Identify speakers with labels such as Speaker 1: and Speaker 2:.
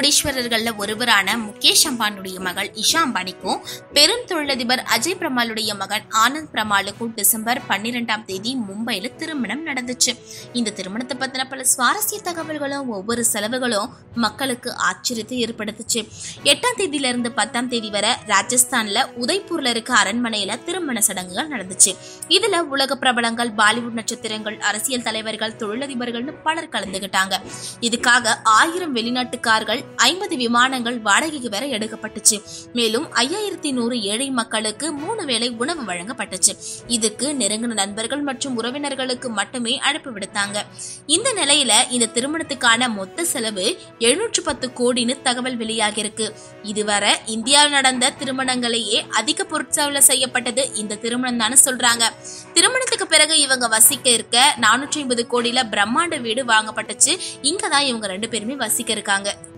Speaker 1: கோடீஸ்வரர்கள்ல ஒருவரான முகேஷ் அம்பானுடைய மகள் இஷா அம்பானிக்கும் பெரும் தொழிலதிபர் அஜய் பிரமாலுடைய மகன் ஆனந்த் பிரமாலுக்கும் டிசம்பர் பன்னிரெண்டாம் தேதி மும்பையில திருமணம் நடந்துச்சு இந்த திருமணத்தை பத்தின பல சுவாரஸ்ய தகவல்களும் ஒவ்வொரு செலவுகளும் மக்களுக்கு ஆச்சரியத்தை ஏற்படுத்துச்சு எட்டாம் தேதியில இருந்து பத்தாம் தேதி வரை ராஜஸ்தான்ல உதய்பூர்ல இருக்க அரண்மனையில திருமண சடங்குகள் நடந்துச்சு இதுல உலக பிரபலங்கள் பாலிவுட் நட்சத்திரங்கள் அரசியல் தலைவர்கள் தொழிலதிபர்கள்னு பலர் கலந்துகிட்டாங்க இதுக்காக ஆயிரம் வெளிநாட்டுக்கார்கள் ஐம்பது விமானங்கள் வாடகைக்கு வேற எடுக்கப்பட்டுச்சு மேலும் ஐயாயிரத்தி நூறு ஏழை மக்களுக்கு மூணு வேளை உணவு வழங்கப்பட்டுச்சு இதுக்கு நெருங்கின நண்பர்கள் மற்றும் உறவினர்களுக்கு மட்டுமே அழைப்பு விடுத்தாங்க இந்த நிலையில இந்த திருமணத்துக்கான மொத்த செலவு எழுநூற்று பத்து கோடின்னு தகவல் வெளியாகிருக்கு இதுவரை இந்தியாவில் நடந்த திருமணங்களையே அதிக பொருட்செலவுல செய்யப்பட்டது இந்த திருமணம் தானே சொல்றாங்க திருமணத்துக்கு பிறகு இவங்க வசிக்க இருக்க நானூற்றி ஐம்பது கோடியில பிரம்மாண்ட வீடு வாங்கப்பட்டுச்சு இங்கதான் இவங்க ரெண்டு பேருமே வசிக்க இருக்காங்க